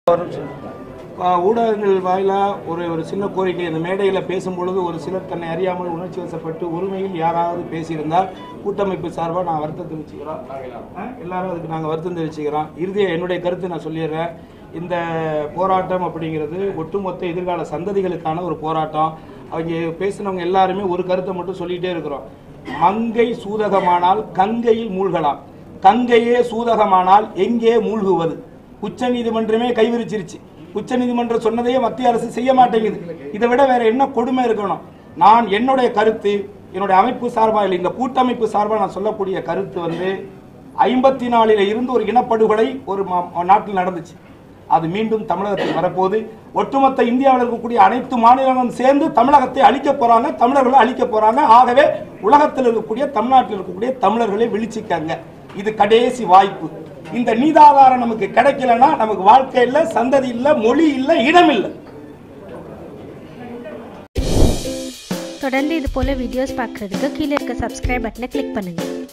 ஆஹ் ஊடகங்கள் வாயிலாக ஒரு ஒரு சின்ன கோரிக்கை இந்த மேடையில் பேசும்பொழுது ஒரு சிலர் தன்னை அறியாமல் உணர்ச்சி வசப்பட்டு உரிமையில் யாராவது பேசியிருந்தால் கூட்டமைப்பு சார்பாக நான் வருத்தம் தெரிவிச்சுக்கிறோம் ஆஹ் எல்லாரும் அதுக்கு நாங்கள் வருத்தம் தெரிவிச்சுக்கிறோம் இறுதியாக என்னுடைய கருத்து நான் சொல்லிடுறேன் இந்த போராட்டம் அப்படிங்கிறது ஒட்டுமொத்த எதிர்கால சந்ததிகளுக்கான ஒரு போராட்டம் அவங்க பேசினவங்க எல்லாருமே ஒரு கருத்தை மட்டும் சொல்லிகிட்டே இருக்கிறோம் மங்கை சூதகமானால் கங்கையில் மூழ்கலாம் கங்கையே சூதகமானால் எங்கே மூழ்குவது உச்ச நீதிமன்றமே கைவிரிச்சிருச்சு உச்ச நீதிமன்றம் சொன்னதையே மத்திய அரசு செய்ய மாட்டேங்குது இதை விட வேற என்ன கொடுமை இருக்கணும் நான் என்னுடைய கருத்து என்னுடைய அமைப்பு சார்பாக இல்லை இந்த கூட்டமைப்பு சார்பாக நான் சொல்லக்கூடிய கருத்து வந்து ஐம்பத்தி நாலில் இருந்து ஒரு இனப்படுகொலை ஒரு மா- நாட்டில் நடந்துச்சு அது மீண்டும் தமிழகத்தில் வரப்போகுது ஒட்டுமொத்த இந்தியாவில் இருக்கக்கூடிய அனைத்து மாநிலங்களும் சேர்ந்து தமிழகத்தை அழிக்க போறாங்க தமிழர்களை அழிக்க போறாங்க ஆகவே உலகத்தில் இருக்கக்கூடிய தமிழ்நாட்டில் இருக்கக்கூடிய தமிழர்களை விழிச்சிக்கங்க இது கடைசி வாய்ப்பு இந்த நீதாதாரம் நமக்கு கிடைக்கலன்னா நமக்கு வாழ்க்கை இல்லை சந்ததி இல்லை மொழி இல்லை இடம் இல்லை தொடர்ந்து இது போல வீடியோஸ் பார்க்குறதுக்கு கீழே இருக்க சப்ஸ்கிரைப் பட்டனை கிளிக் பண்ணுங்கள்